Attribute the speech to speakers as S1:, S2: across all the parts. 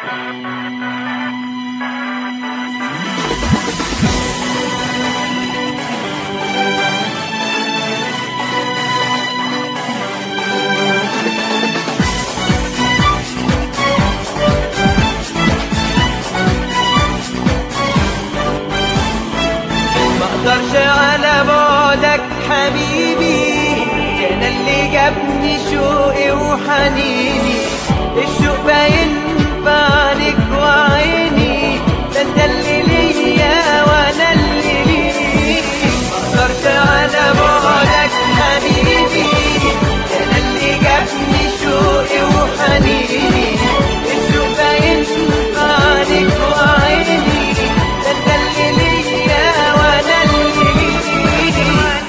S1: مقدرش على بعدك حبيبي كان اللي جابني شوقي وحنيني الشوق باين في عينك وعيني ده انت اللي ليا وانا اللي ليك مقدرش على بعدك حبيبي كان اللي جابني شوقي وحنيني الشوق باين في عينك وعيني ده انت اللي ليا وانا اللي ليك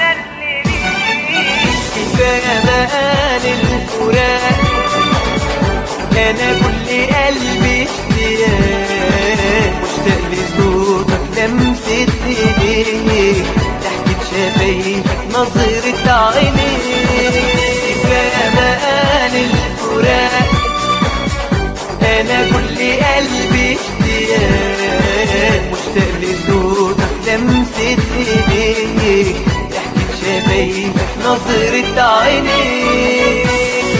S1: كفايه بقى للفراق انا كل قلبي اشتياق مشتاق لصوتك لمسة ايديك ضحكة شفايفك نظرة عينيك كفاية بقى للفراق انا كل قلبي اشتياق مشتاق لصوتك لمسة ايديك ضحكة شفايفك نظرة عينيك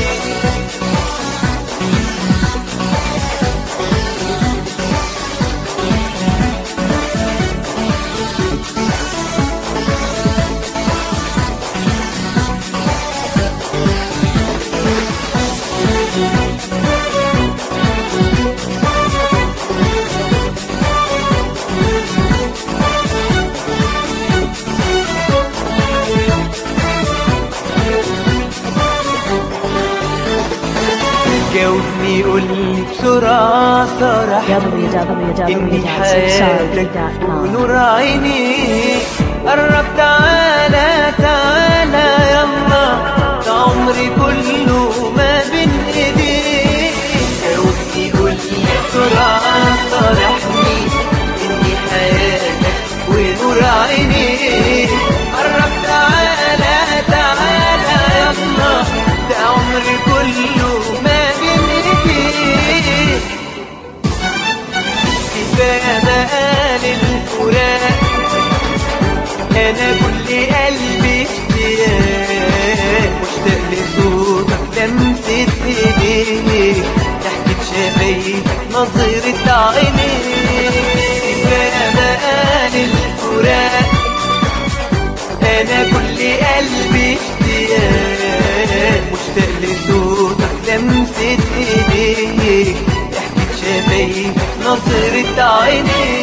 S1: جاوبني قولي بسرعة صرح إني حياتك
S2: www.sarabee.com
S1: ونور عينيك قرب تعالى تعالى يلا ده عمري كله ما بين ايديك جاوبني قولي بسرعة صرحني إني حياتك ونور عينيك قرب تعالى تعالى يلا ده عمري كله ما بين ايديك كفاية بقى للفراق أنا كل قلبي اشتياق مشتاق لصوتك لمسة إيديك ضحكة شفايفك نظرة عينيك كفاية بقى للفراق أنا كل قلبي اشتياق مشتاق لصوتك لمسة إيديك ضحكة شفايفك نظرة عينيك